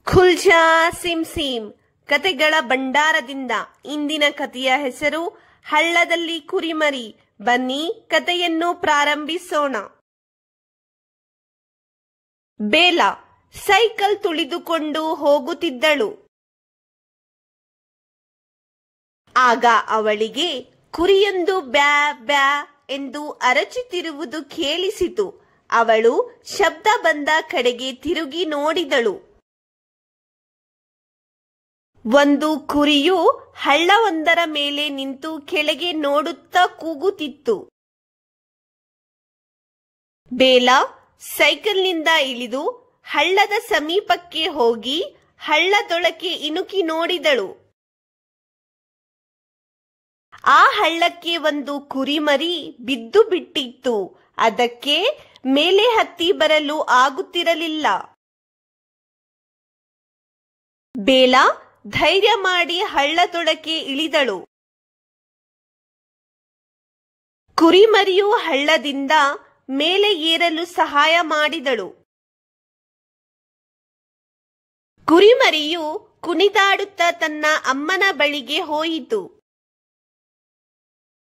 ಖುಲ್ಜಾ sim sim ಕತೆಗಳ ಭಂಡಾರದಿಂದ ಇಂದಿನ ಕಥೆಯ ಹೆಸರು ಹಳ್ಳದಲ್ಲಿ ಕುರಿಮರಿ ಬನ್ನಿ ಕಥೆಯನ್ನು ಪ್ರಾರಂಭಿಸೋಣ ಬೇಲ ಸೈಕಲ್ ತುಳಿದುಕೊಂಡು ಹೋಗುತ್ತಿದ್ದಳು ಆಗ ಅವಳಿಗೆ ಕುರಿಯೊಂದು ಬ್ಯಾ ಬ್ಯಾ ಎಂದು ಅರಚುತ್ತಿರುವುದು ಕೇಳಿಸಿತು ಅವಳು ಶಬ್ದ ಬಂದ ಕಡೆಗೆ ತಿರುಗಿ ನೋಡಿದಳು ಒಂದು ಕುರಿಯು ಹಳ್ಳವೊಂದರ ಮೇಲೆ ನಿಂತು ಕೆಳಗೆ ನೋಡುತ್ತಾ ಕೂಗುತ್ತಿತ್ತು ಬೇಲ ಸೈಕಲ್ನಿಂದ ಇಳಿದು ಹಳ್ಳದ ಸಮೀಪಕ್ಕೆ ಹೋಗಿ ಹಳ್ಳದೊಳಕ್ಕೆ ಇಣುಕಿ ನೋಡಿದಳು ಆ ಹಳ್ಳಕ್ಕೆ ಒಂದು ಕುರಿಮರಿ ಬಿದ್ದು ಬಿಟ್ಟಿತ್ತು ಅದಕ್ಕೆ ಮೇಲೆ ಹತ್ತಿ ಬರಲು ಆಗುತ್ತಿರಲಿಲ್ಲ ಬೇಲ ಧೈರ್ಯ ಮಾಡಿ ಹಳ್ಳದೊಳಕ್ಕೆ ಇಳಿದಳು ಕುರಿಮರಿಯು ಹಳ್ಳದಿಂದ ಮೇಲೆ ಏರಲು ಸಹಾಯ ಮಾಡಿದಳು ಕುರಿಮರಿಯು ಕುಣಿದಾಡುತ್ತಾ ತನ್ನ ಅಮ್ಮನ ಬಳಿಗೆ ಹೋಯಿತು